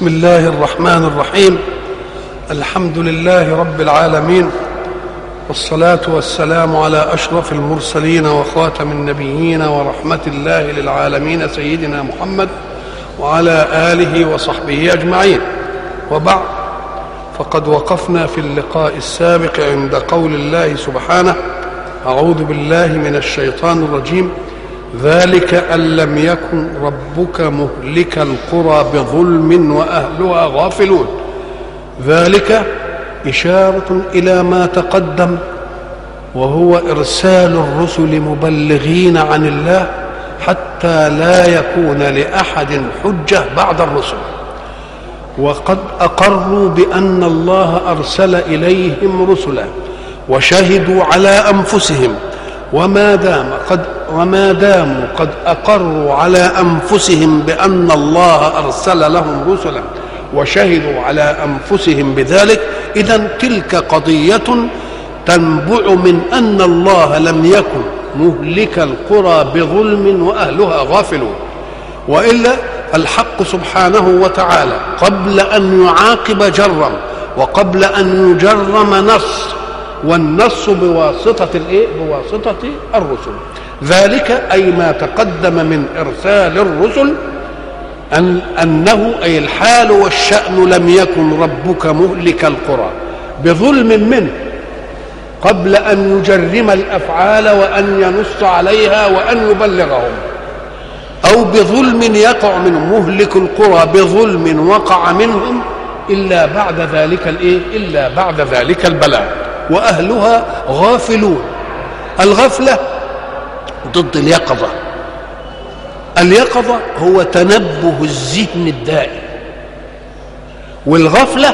بسم الله الرحمن الرحيم الحمد لله رب العالمين والصلاة والسلام على أشرف المرسلين وخاتم النبيين ورحمة الله للعالمين سيدنا محمد وعلى آله وصحبه أجمعين وبعد فقد وقفنا في اللقاء السابق عند قول الله سبحانه أعوذ بالله من الشيطان الرجيم ذلك أن لم يكن ربك مهلك القرى بظلم وأهلها غافلون ذلك إشارة إلى ما تقدم وهو إرسال الرسل مبلغين عن الله حتى لا يكون لأحد حجة بعد الرسل وقد أقروا بأن الله أرسل إليهم رسلا وشهدوا على أنفسهم وما دام قد وما داموا قد اقروا على انفسهم بان الله ارسل لهم رسلا وشهدوا على انفسهم بذلك اذا تلك قضيه تنبع من ان الله لم يكن مهلك القرى بظلم واهلها غافلون والا الحق سبحانه وتعالى قبل ان يعاقب جرم وقبل ان يجرم نص والنص بواسطة الايه؟ بواسطة الرسل. ذلك أي ما تقدم من إرسال الرسل أن أنه أي الحال والشأن لم يكن ربك مهلك القرى بظلم منه قبل أن يجرم الأفعال وأن ينص عليها وأن يبلغهم أو بظلم يقع منه مهلك القرى بظلم وقع منهم إلا بعد ذلك الإيه؟ إلا بعد ذلك البلاء. واهلها غافلون الغفله ضد اليقظه اليقظه هو تنبه الذهن الدائم والغفله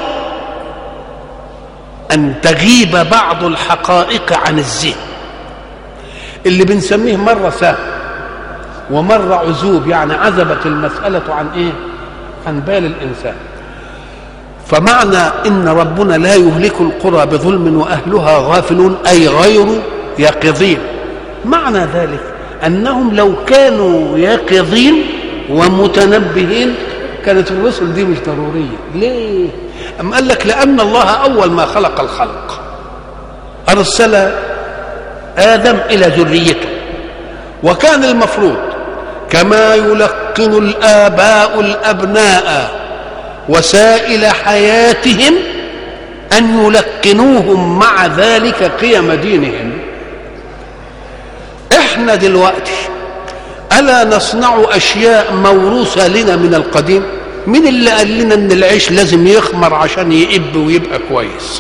ان تغيب بعض الحقائق عن الذهن اللي بنسميه مره سهل ومره عزوب يعني عزبت المساله عن ايه عن بال الانسان فمعنى ان ربنا لا يهلك القرى بظلم واهلها غافلون اي غير يقظين معنى ذلك انهم لو كانوا يقظين ومتنبهين كانت الرسل دي مش ضروريه ليه ام قال لك لان الله اول ما خلق الخلق ارسل ادم الى ذريته وكان المفروض كما يلقن الاباء الابناء وسائل حياتهم ان يلقنوهم مع ذلك قيم دينهم احنا دلوقتي الا نصنع اشياء موروثه لنا من القديم مين اللي قال لنا ان العيش لازم يخمر عشان يئب ويبقى كويس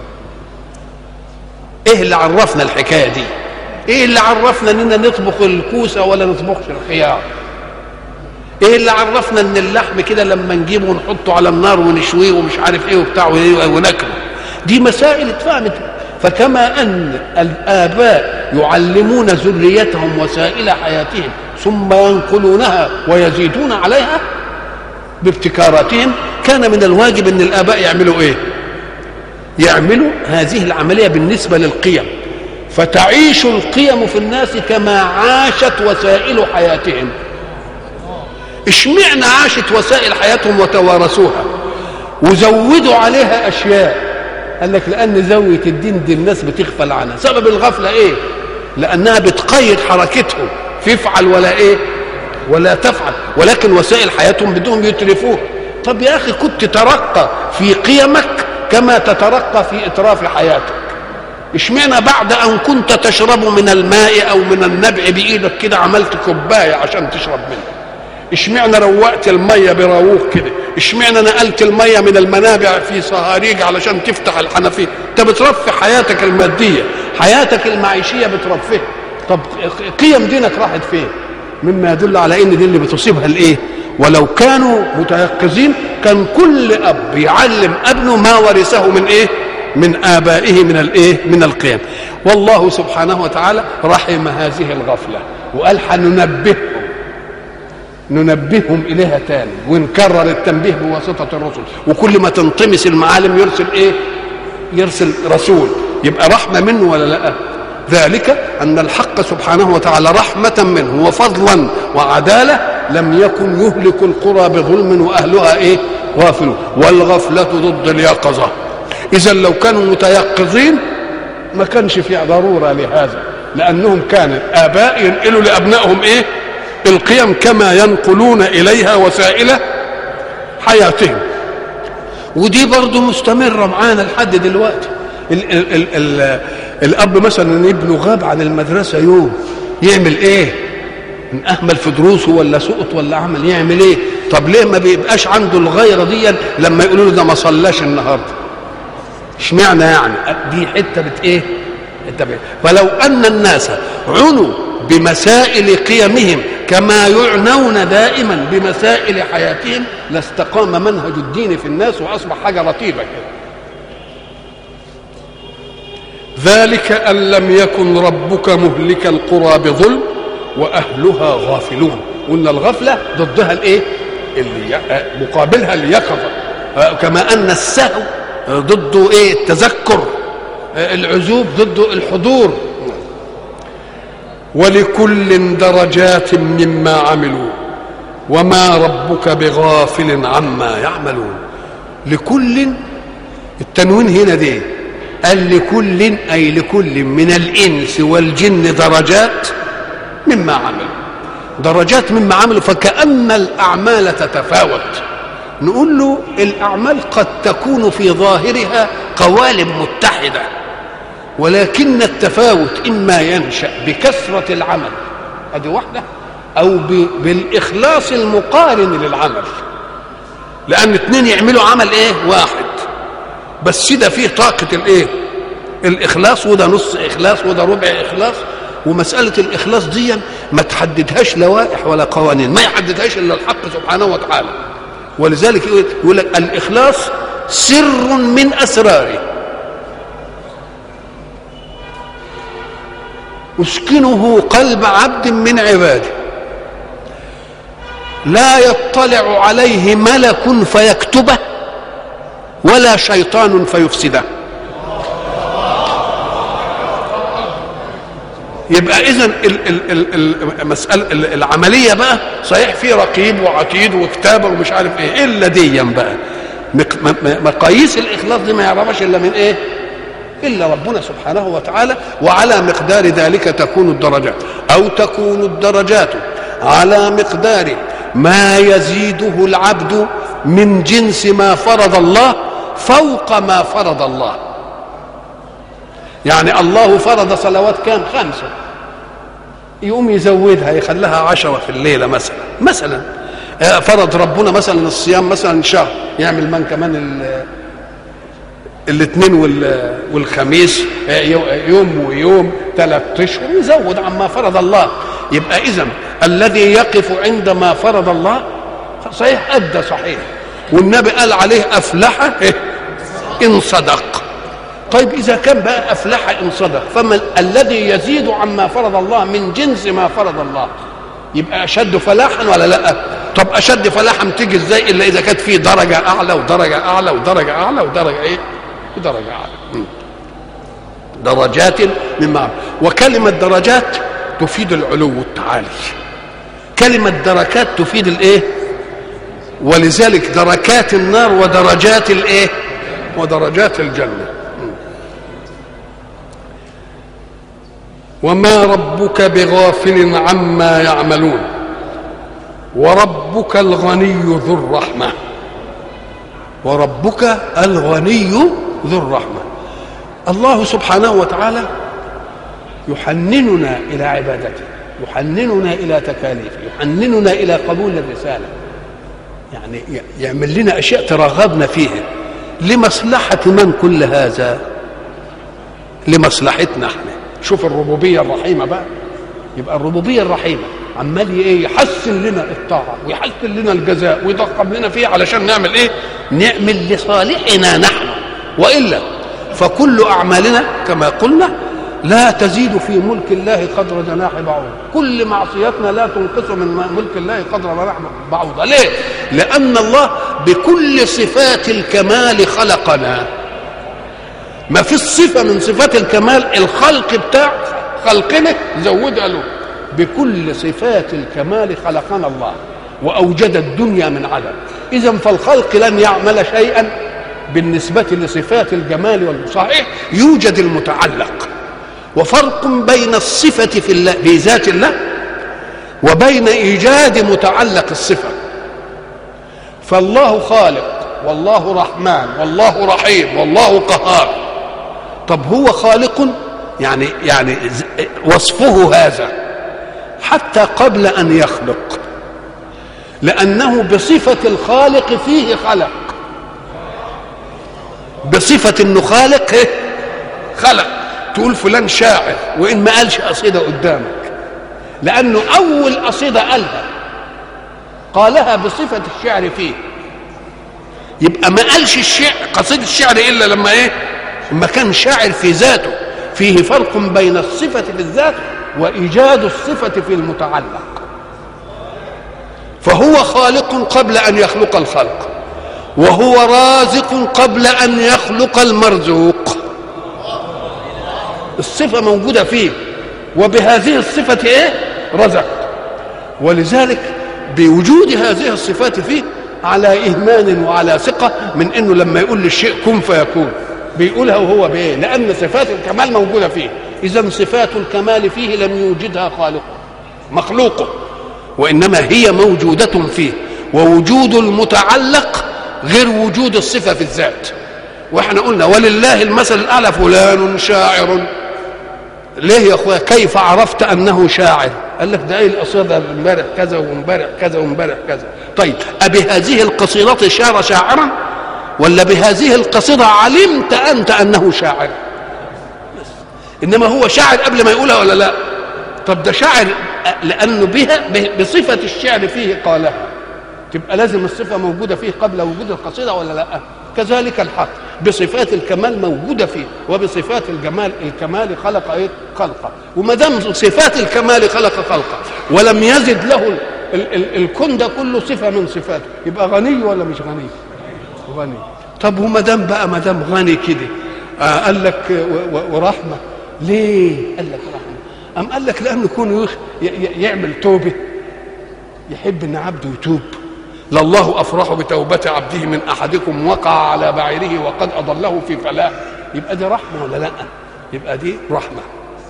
ايه اللي عرفنا الحكايه دي ايه اللي عرفنا اننا نطبخ الكوسه ولا نطبخش الخيار ايه اللي عرفنا ان اللحم كده لما نجيبه ونحطه على النار ونشويه ومش عارف ايه وبتاع وناكله دي مسائل اتفهمت فكما ان الاباء يعلمون ذريتهم وسائل حياتهم ثم ينقلونها ويزيدون عليها بابتكاراتهم كان من الواجب ان الاباء يعملوا ايه يعملوا هذه العمليه بالنسبه للقيم فتعيش القيم في الناس كما عاشت وسائل حياتهم اشمعنى عاشت وسائل حياتهم وتوارثوها وزودوا عليها اشياء قال لك لان زاويه الدين دي الناس بتغفل عنها سبب الغفله ايه لانها بتقيد حركتهم في افعل ولا ايه ولا تفعل ولكن وسائل حياتهم بدهم يتلفوها طب يا اخي كنت ترقى في قيمك كما تترقى في اطراف حياتك اشمعنى بعد ان كنت تشرب من الماء او من النبع بايدك كده عملت كوبايه عشان تشرب منها اشمعنى روقت الميه براووخ كده اشمعنى نقلت الميه من المنابع في صهاريج علشان تفتح الحنفيه انت بترفه حياتك الماديه حياتك المعيشيه بترفه طب قيم دينك راحت فين مما يدل على ان دي اللي بتصيبها الايه ولو كانوا متيقظين كان كل اب يعلم ابنه ما ورثه من ايه من ابائه من الايه من القيم والله سبحانه وتعالى رحم هذه الغفله وقال حننبههم ننبههم اليها تاني ونكرر التنبيه بواسطه الرسل وكل ما تنطمس المعالم يرسل ايه يرسل رسول يبقى رحمه منه ولا لا ذلك ان الحق سبحانه وتعالى رحمه منه وفضلا وعداله لم يكن يهلك القرى بظلم واهلها ايه غافلون والغفلة ضد اليقظة إذا لو كانوا متيقظين ما كانش في ضرورة لهذا لأنهم كان آباء ينقلوا لأبنائهم إيه القيم كما ينقلون إليها وسائل حياتهم ودي برضه مستمرة معانا لحد دلوقتي ال ال ال ال الأب مثلا ابنه غاب عن المدرسة يوم يعمل إيه؟ من أهمل في دروسه ولا سقط ولا عمل يعمل إيه؟ طب ليه ما بيبقاش عنده الغيرة دي لما يقولوا له ده ما صلاش النهارده؟ اشمعنى يعني؟ دي حتة بت إيه؟ حتة بت فلو أن الناس عنوا بمسائل قيمهم كما يعنون دائما بمسائل حياتهم لاستقام منهج الدين في الناس واصبح حاجه لطيفه كده ذلك ان لم يكن ربك مهلك القرى بظلم واهلها غافلون قلنا الغفله ضدها الايه اللي مقابلها اليقظه كما ان السهو ضده ايه التذكر العزوب ضده الحضور ولكل درجات مما عملوا وما ربك بغافل عما يعملون لكل التنوين هنا دي قال لكل اي لكل من الانس والجن درجات مما عملوا درجات مما عملوا فكأن الأعمال تتفاوت نقول له الأعمال قد تكون في ظاهرها قوالب متحدة ولكن التفاوت إما ينشأ بكثرة العمل هذه واحدة أو بالإخلاص المقارن للعمل لأن اتنين يعملوا عمل إيه واحد بس ده فيه طاقة الإيه الإخلاص وده نص إخلاص وده ربع إخلاص ومسألة الإخلاص دي ما تحددهاش لوائح ولا قوانين ما يحددهاش إلا الحق سبحانه وتعالى ولذلك يقول لك الإخلاص سر من أسراره أسكنه قلب عبد من عباده لا يطلع عليه ملك فيكتبه ولا شيطان فيفسده يبقى اذا المساله العمليه بقى صحيح في رقيب وعتيد وكتابه ومش عارف ايه الا ديا بقى مقاييس الاخلاص دي ما يعرفش الا من ايه الا ربنا سبحانه وتعالى وعلى مقدار ذلك تكون الدرجات او تكون الدرجات على مقدار ما يزيده العبد من جنس ما فرض الله فوق ما فرض الله يعني الله فرض صلوات كام خمسة يقوم يزودها يخليها عشرة في الليلة مثلا مثلا فرض ربنا مثلا الصيام مثلا شهر يعمل من كمان الاثنين والخميس يوم ويوم ثلاث اشهر يزود عما فرض الله يبقى اذا الذي يقف عند ما فرض الله صحيح ادى صحيح والنبي قال عليه افلح ان صدق طيب اذا كان بقى افلح ان صدق فما الذي يزيد عما فرض الله من جنس ما فرض الله يبقى اشد فلاحا ولا لا طب اشد فلاحا تيجي ازاي الا اذا كانت في درجه اعلى ودرجه اعلى ودرجه اعلى ودرجه ايه ودرجه اعلى درجات مما وكلمه درجات تفيد العلو والتعالي كلمه دركات تفيد الايه ولذلك دركات النار ودرجات الايه ودرجات الجنه وما ربك بغافل عما يعملون وربك الغني ذو الرحمه وربك الغني ذو الرحمه الله سبحانه وتعالى يحنننا الى عبادته يحنننا الى تكاليفه يحنننا الى قبول الرساله يعني يعمل لنا اشياء ترغبنا فيها لمصلحه من كل هذا لمصلحتنا احنا شوف الربوبيه الرحيمه بقى يبقى الربوبيه الرحيمه عمال ايه يحسن لنا الطاعه ويحسن لنا الجزاء ويضخم لنا فيه علشان نعمل ايه نعمل لصالحنا نحن والا فكل اعمالنا كما قلنا لا تزيد في ملك الله قدر جناح بعوض كل معصيتنا لا تنقص من ملك الله قدر جناح بعوض ليه لان الله بكل صفات الكمال خلقنا ما في صفة من صفات الكمال الخلق بتاع خلقنا زودها له بكل صفات الكمال خلقنا الله وأوجد الدنيا من عدم اذا فالخلق لن يعمل شيئا بالنسبة لصفات الجمال والصحيح يوجد المتعلق وفرق بين الصفة في الله في ذات الله وبين إيجاد متعلق الصفة فالله خالق والله رحمن والله رحيم والله قهار طب هو خالق يعني يعني وصفه هذا حتى قبل ان يخلق لانه بصفه الخالق فيه خلق بصفه انه خالق إيه؟ خلق تقول فلان شاعر وان ما قالش قصيده قدامك لانه اول قصيده قالها قالها بصفه الشعر فيه يبقى ما قالش الشعر قصيده الشعر الا لما ايه لما كان شاعر في ذاته فيه فرق بين الصفه في الذات وايجاد الصفه في المتعلق فهو خالق قبل ان يخلق الخلق وهو رازق قبل ان يخلق المرزوق الصفه موجوده فيه وبهذه الصفه ايه رزق ولذلك بوجود هذه الصفات فيه على إيمان وعلى ثقة من أنه لما يقول للشيء كن فيكون بيقولها وهو بإيه لأن صفات الكمال موجودة فيه إذا صفات الكمال فيه لم يوجدها خالقه مخلوقه وإنما هي موجودة فيه ووجود المتعلق غير وجود الصفة في الذات واحنا قلنا ولله المثل الأعلى فلان شاعر ليه يا اخويا كيف عرفت انه شاعر قال لك ده ايه القصيده امبارح كذا وامبارح كذا وامبارح كذا طيب أبهذه القصيدة شار شاعرا ولا بهذه القصيدة علمت أنت أنه شاعر إنما هو شاعر قبل ما يقولها ولا لا طب ده شاعر لأنه بها بصفة الشعر فيه قالها تبقى لازم الصفة موجودة فيه قبل وجود القصيدة ولا لا كذلك الحق بصفات الكمال موجوده فيه وبصفات الجمال الكمال خلق ايه خلقه وما دام صفات الكمال خلق خلقه ولم يزد له ال- ال- الكون ده كله صفه من صفاته يبقى غني ولا مش غني غني طب وما دام بقى ما دام غني كده آه قال لك و- و- ورحمه ليه قال لك رحمه أم قال لك لأنه يكون يخ- ي- ي- يعمل توبة يحب أن عبده يتوب لله أفرح بتوبة عبده من أحدكم وقع على بعيره وقد أضله في فلاح يبقى دي رحمة ولا لا يبقى دي رحمة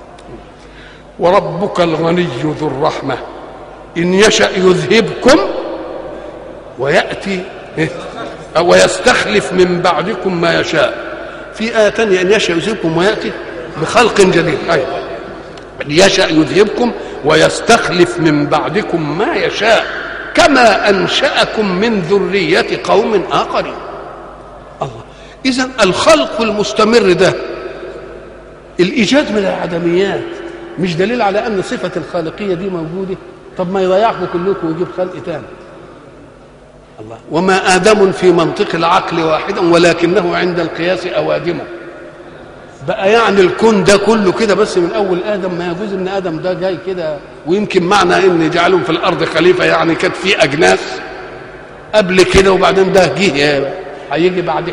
وربك الغني ذو الرحمة إن يشأ يذهبكم ويأتي إيه؟ ويستخلف من بعدكم ما يشاء في آية تانية إن يشأ يذهبكم ويأتي بخلق جديد أيوة إن يشأ يذهبكم ويستخلف من بعدكم ما يشاء كما أنشأكم من ذرية قوم آخرين الله إذا الخلق المستمر ده الإيجاد من العدميات مش دليل على أن صفة الخالقية دي موجودة طب ما يضيعكم كلكم ويجيب خلق تاني الله وما آدم في منطق العقل واحدا ولكنه عند القياس أوادمه بقى يعني الكون ده كله كده بس من اول ادم ما يجوز ان ادم ده جاي كده ويمكن معنى ان جعلهم في الارض خليفه يعني كانت في اجناس قبل كده وبعدين ده جه هيجي بعدين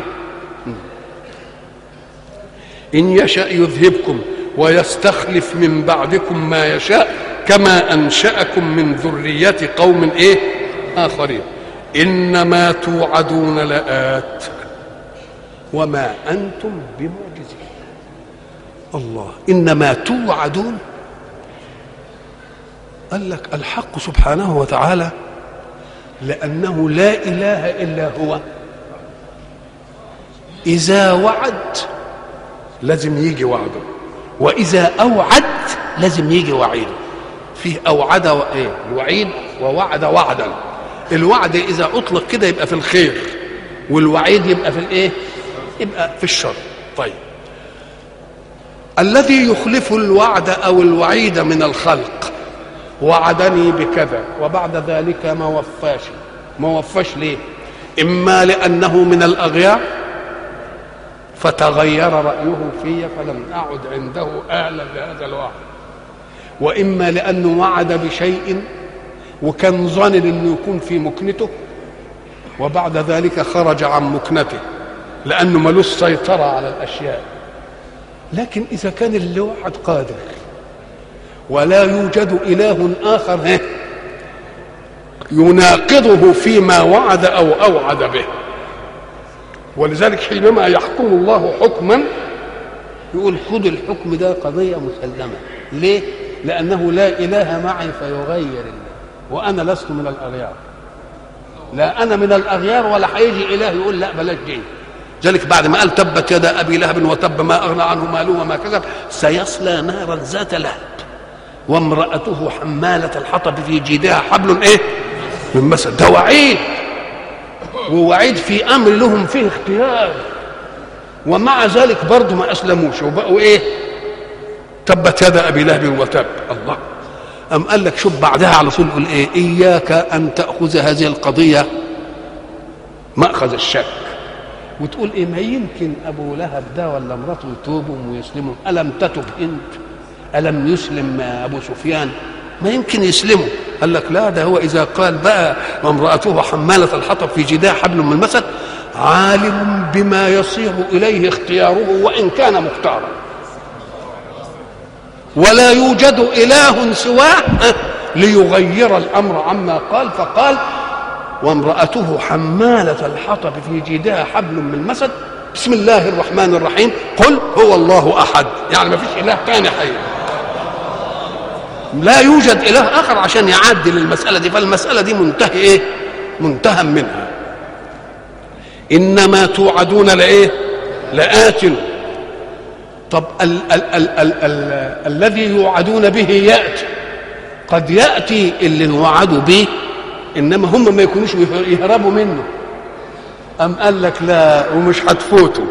ان يشا يذهبكم ويستخلف من بعدكم ما يشاء كما انشاكم من ذريه قوم ايه اخرين انما توعدون لات وما انتم بمعجزين الله انما توعدون قال لك الحق سبحانه وتعالى لانه لا اله الا هو اذا وعد لازم يجي وعده واذا اوعد لازم يجي وعيده فيه اوعد ايه الوعيد ووعد وعدا الوعد اذا اطلق كده يبقى في الخير والوعيد يبقى في الايه يبقى في الشر طيب الذي يخلف الوعد او الوعيد من الخلق وعدني بكذا وبعد ذلك ما وفاش ما وفاش ليه اما لانه من الاغيار فتغير رايه في فلم اعد عنده اهلا لهذا الوعد واما لانه وعد بشيء وكان ظن انه يكون في مكنته وبعد ذلك خرج عن مكنته لانه ملوش سيطره على الاشياء لكن اذا كان اللي وعد قادر ولا يوجد اله اخر يناقضه فيما وعد او اوعد به ولذلك حينما يحكم الله حكما يقول خذ الحكم ده قضيه مسلمه ليه لانه لا اله معي فيغير الله وانا لست من الاغيار لا انا من الاغيار ولا هيجي اله يقول لا بلاش دين ذلك بعد ما قال تبت يدا ابي لهب وتب ما اغنى عنه ماله وما كسب سيصلى نارا ذات لهب وامراته حماله الحطب في جيدها حبل ايه من مسد ده وعيد ووعيد في امر لهم فيه اختيار ومع ذلك برضه ما اسلموش وبقوا ايه تبت يدا ابي لهب وتب الله أم قال لك شوف بعدها على طول يقول ايه اياك ان تاخذ هذه القضيه ماخذ الشك وتقول ايه ما يمكن ابو لهب ده ولا امراته يتوبوا ويسلموا الم تتب انت الم يسلم ابو سفيان ما يمكن يسلموا قال لك لا ده هو اذا قال بقى وامراته حماله الحطب في جداح حبل من مسد عالم بما يصير اليه اختياره وان كان مختارا ولا يوجد اله سواه ليغير الامر عما قال فقال وامرأته حمالة الحطب في جيدها حبل من مسد بسم الله الرحمن الرحيم قل هو الله أحد يعني ما فيش إله تاني حي لا يوجد إله آخر عشان يعدل المسألة دي فالمسألة دي منتهي إيه منتهى منها إنما توعدون لإيه لآت طب ال ال ال ال ال الذي يوعدون به يأتي قد يأتي اللي وعدوا به انما هم ما يكونوش يهربوا منه ام قال لك لا ومش هتفوتوا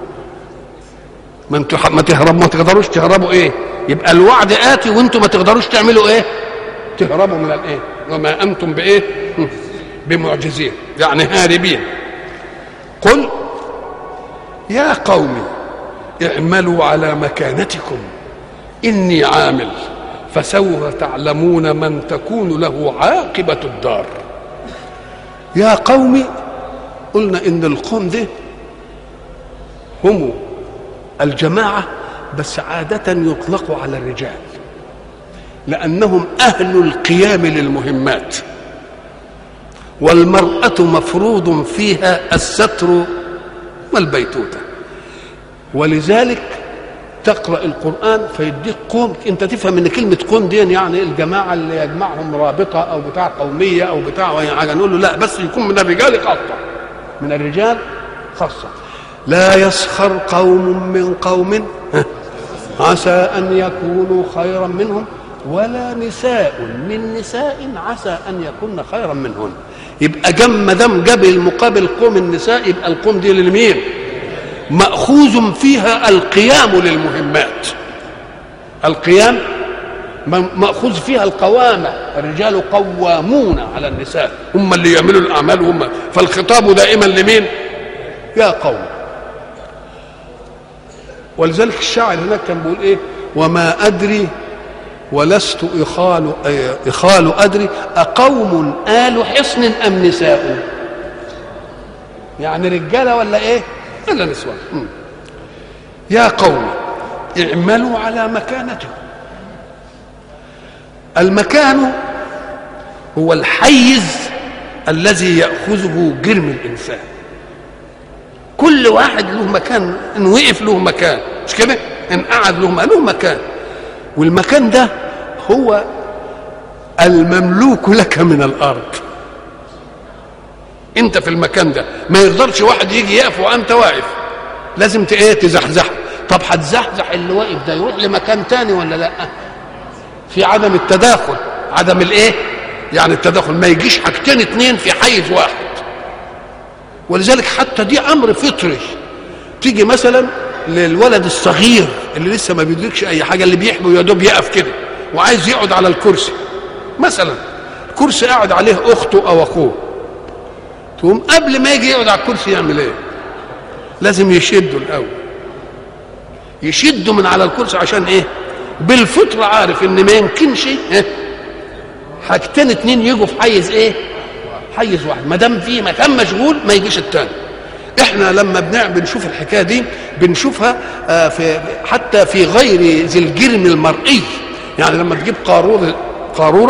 ما انتوا ما تهربوا ما تقدروش تهربوا ايه يبقى الوعد اتي وانتوا ما تقدروش تعملوا ايه تهربوا من الايه وما انتم بايه بمعجزين يعني هاربين قل يا قوم اعملوا على مكانتكم اني عامل فسوف تعلمون من تكون له عاقبة الدار يا قوم قلنا إن القوم ده هم الجماعة بس عادة يطلق على الرجال لأنهم أهل القيام للمهمات والمرأة مفروض فيها الستر والبيتوتة ولذلك تقرا القران فيديك قوم انت تفهم ان كلمه قوم دي يعني الجماعه اللي يجمعهم رابطه او بتاع قوميه او بتاع اي حاجه نقول له لا بس يكون من الرجال خاصه من الرجال خاصه لا يسخر قوم من قوم عسى ان يكونوا خيرا منهم ولا نساء من نساء عسى ان يكون خيرا منهن يبقى جم ما دام جاب المقابل قوم النساء يبقى القوم دي للمين؟ ماخوذ فيها القيام للمهمات القيام ماخوذ فيها القوامه الرجال قوامون على النساء هم اللي يعملوا الاعمال هم فالخطاب دائما لمين يا قوم ولذلك الشاعر هناك كان بيقول ايه وما ادري ولست إخال إخال أدري أقوم آل حصن أم نساء يعني رجالة ولا إيه إلا نسوان يا قوم اعملوا على مكانتكم المكان هو الحيز الذي يأخذه جرم الإنسان كل واحد له مكان إن وقف له مكان مش كده إن قعد له له مكان والمكان ده هو المملوك لك من الأرض انت في المكان ده ما يقدرش واحد يجي يقف وانت واقف لازم ايه تزحزح طب هتزحزح اللي واقف ده يروح لمكان تاني ولا لا في عدم التداخل عدم الايه يعني التداخل ما يجيش حاجتين اتنين في حيز واحد ولذلك حتى دي امر فطري تيجي مثلا للولد الصغير اللي لسه ما بيدركش اي حاجه اللي بيحبه يا دوب يقف كده وعايز يقعد على الكرسي مثلا كرسي قاعد عليه اخته او اخوه تقوم قبل ما يجي يقعد على الكرسي يعمل ايه لازم يشده الاول يشده من على الكرسي عشان ايه بالفطره عارف ان ما يمكنش إيه؟ حاجتين اتنين يجوا في حيز ايه حيز واحد ما دام في مكان مشغول ما يجيش التاني احنا لما بنعمل بنشوف الحكايه دي بنشوفها آه في حتى في غير ذي الجرم المرئي يعني لما تجيب قاروره قاروره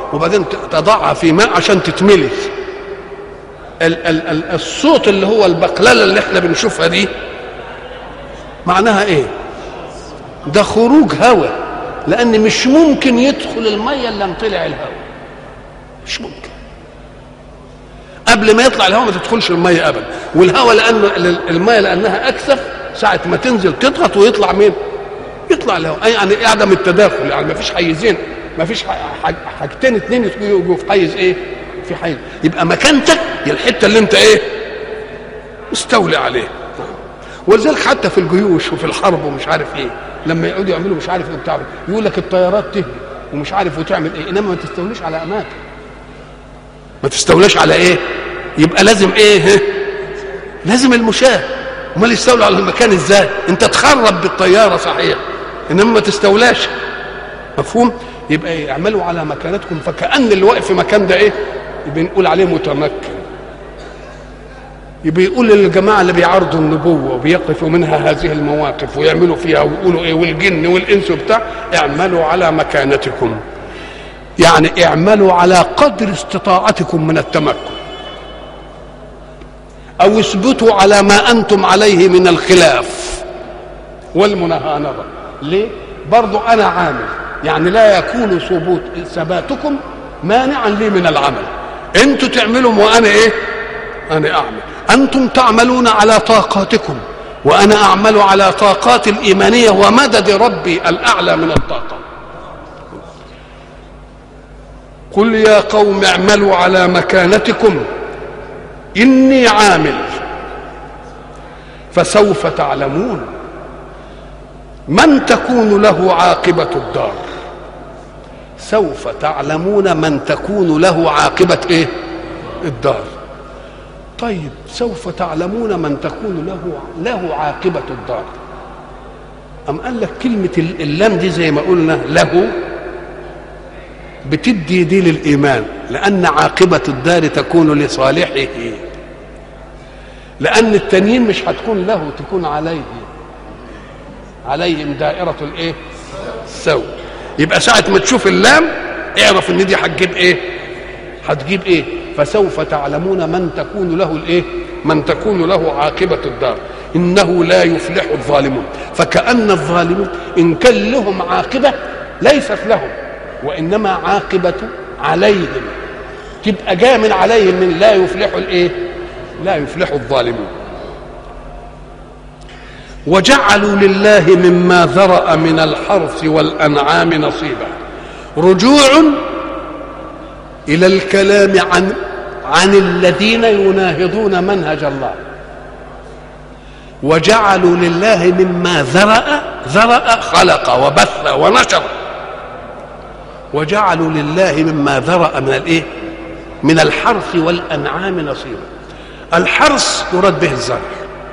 وبعدين تضعها في ماء عشان تتملي ال- ال- ال- الصوت اللي هو البقلله اللي احنا بنشوفها دي معناها ايه ده خروج هواء لان مش ممكن يدخل الميه الا ان طلع الهواء مش ممكن قبل ما يطلع الهواء ما تدخلش الميه ابدا والهواء لان الميه لانها اكثف ساعه ما تنزل تضغط ويطلع مين يطلع الهواء أي يعني عدم التداخل يعني ما فيش حيزين ما فيش حاجتين اتنين يجوا في حيز ايه في حيز يبقى مكانتك هي الحته اللي انت ايه مستولي عليه ولذلك حتى في الجيوش وفي الحرب ومش عارف ايه لما يقعدوا يعملوا مش عارف ايه بتاع يقول لك الطيارات تهدي ومش عارف وتعمل ايه انما ما تستوليش على اماكن ما تستولاش على ايه يبقى لازم ايه لازم المشاه امال يستولوا على المكان ازاي انت تخرب بالطياره صحيح انما ما تستولاش مفهوم يبقى إيه؟ اعملوا على مكانتكم فكأن اللي واقف في مكان ده ايه بنقول عليه متمكن يبقى يقول للجماعه اللي بيعارضوا النبوه وبيقفوا منها هذه المواقف ويعملوا فيها ويقولوا ايه والجن والانس وبتاع اعملوا على مكانتكم يعني اعملوا على قدر استطاعتكم من التمكن او اثبتوا على ما انتم عليه من الخلاف والمناهنه ليه برضو انا عامل يعني لا يكون ثبوت ثباتكم مانعا لي من العمل انتوا تعملوا وانا ايه انا اعمل انتم تعملون على طاقاتكم وانا اعمل على طاقات الايمانيه ومدد ربي الاعلى من الطاقه قل يا قوم اعملوا على مكانتكم اني عامل فسوف تعلمون من تكون له عاقبه الدار سوف تعلمون من تكون له عاقبه ايه الدار طيب سوف تعلمون من تكون له له عاقبه الدار أم قال لك كلمة اللام دي زي ما قلنا له بتدي دي للإيمان لأن عاقبة الدار تكون لصالحه لأن التانيين مش هتكون له تكون عليه عليهم دائرة الإيه؟ السوء يبقى ساعة ما تشوف اللام اعرف إن دي هتجيب إيه؟ هتجيب إيه؟ فسوف تعلمون من تكون له الإيه؟ من تكون له عاقبة الدار إنه لا يفلح الظالمون فكأن الظالمون إن كان لهم عاقبة ليست لهم وانما عاقبه عليهم تبقى جايه من عليهم من لا يفلح الايه لا يفلح الظالمون وجعلوا لله مما ذرا من الحرث والانعام نصيبا رجوع الى الكلام عن عن الذين يناهضون منهج الله وجعلوا لله مما ذرأ ذرأ خلق وبث ونشر وجعلوا لله مما ذرأ من الايه؟ من الحرث والانعام نصيبا. الحرث يراد به الزرع.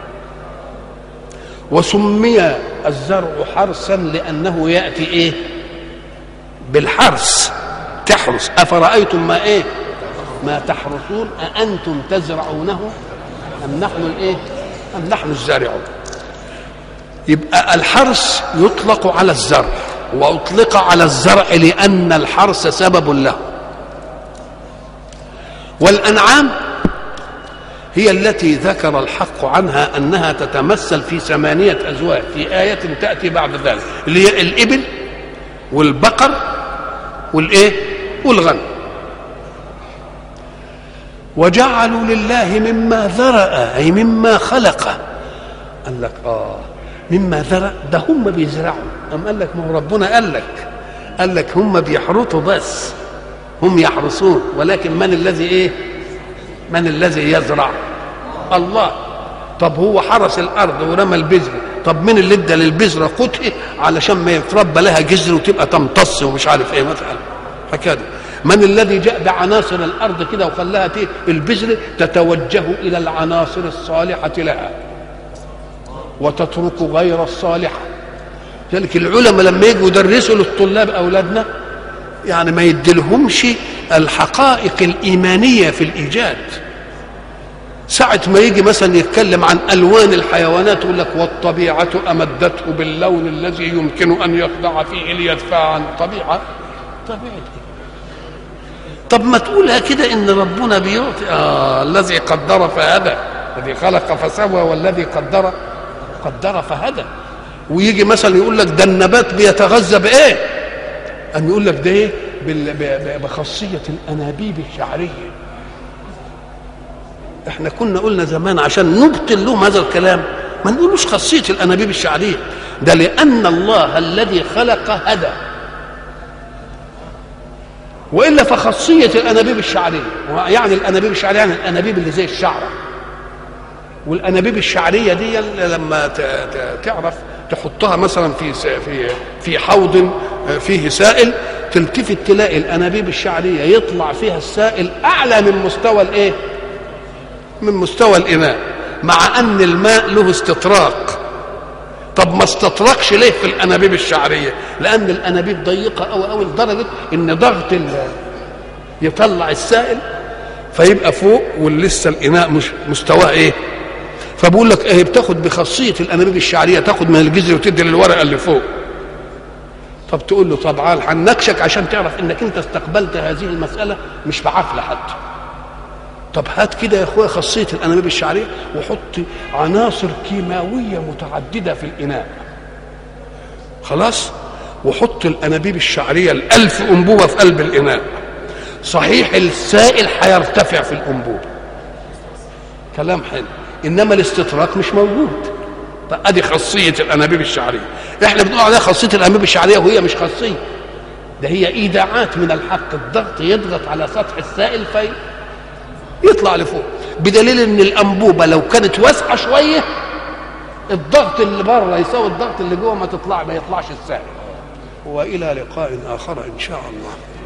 وسمي الزرع حرثا لانه ياتي ايه؟ بالحرث تحرث افرايتم ما ايه؟ ما تحرثون أأنتم تزرعونه أم نحن الإيه؟ أم نحن الزارعون؟ يبقى الحرث يطلق على الزرع واطلق على الزرع لان الحرث سبب له والانعام هي التي ذكر الحق عنها انها تتمثل في ثمانيه ازواج في ايه تاتي بعد ذلك اللي هي الابل والبقر والايه والغنم وجعلوا لله مما ذرأ اي مما خلق قال لك اه مما ذرأ ده هم بيزرعوا أم قال لك ما هو ربنا قال لك قال لك هم بيحرثوا بس هم يحرثون ولكن من الذي ايه من الذي يزرع الله طب هو حرس الارض ورمى البذر طب مين اللي ادى للبذره قطع علشان ما يتربى لها جذر وتبقى تمتص ومش عارف ايه مثلا هكذا من الذي جاء بعناصر الارض كده وخلاها البذر تتوجه الى العناصر الصالحه لها وتترك غير الصالحه ذلك العلماء لما يجوا يدرسوا للطلاب اولادنا يعني ما يديلهمش الحقائق الايمانيه في الايجاد ساعة ما يجي مثلا يتكلم عن ألوان الحيوانات يقول لك والطبيعة أمدته باللون الذي يمكن أن يخضع فيه ليدفع عن طبيعة طبيعة طب ما تقولها كده ان ربنا بيعطي آه الذي قدر فهدى الذي خلق فسوى والذي قدر قدر فهدى ويجي مثلا يقول لك ده النبات بيتغذى بايه أم يقول لك ده ايه بال- ب- ب- بخاصيه الانابيب الشعريه احنا كنا قلنا زمان عشان نبطل لهم هذا الكلام ما نقولوش خاصيه الانابيب الشعريه ده لان الله الذي خلق هدى والا فخاصيه الانابيب الشعريه يعني الانابيب الشعريه يعني الانابيب اللي زي الشعره والانابيب الشعريه دي لما ت- ت- تعرف تحطها مثلا في س- في في حوض فيه سائل تلتفت تلاقي الانابيب الشعريه يطلع فيها السائل اعلى من مستوى الايه؟ من مستوى الاناء مع ان الماء له استطراق طب ما استطرقش ليه في الانابيب الشعريه؟ لان الانابيب ضيقه قوي قوي لدرجه ان ضغط ال- يطلع السائل فيبقى فوق ولسه الاناء مش مستواه ايه؟ فبقول لك ايه بتاخد بخاصيه الانابيب الشعريه تاخد من الجذر وتدي للورقه اللي فوق طب تقول له طب عال هنكشك عشان تعرف انك انت استقبلت هذه المساله مش بعقل حتى طب هات كده يا اخويا خاصيه الانابيب الشعريه وحط عناصر كيماويه متعدده في الاناء خلاص وحط الانابيب الشعريه الالف انبوبه في قلب الاناء صحيح السائل هيرتفع في الانبوبه كلام حلو انما الاستطراق مش موجود طب ادي خاصيه الانابيب الشعريه احنا بنقول عليها خاصيه الانابيب الشعريه وهي مش خاصيه ده هي ايداعات من الحق الضغط يضغط على سطح السائل في يطلع لفوق بدليل ان الانبوبه لو كانت واسعه شويه الضغط اللي بره يساوي الضغط اللي جوه ما تطلع ما يطلعش السائل والى لقاء اخر ان شاء الله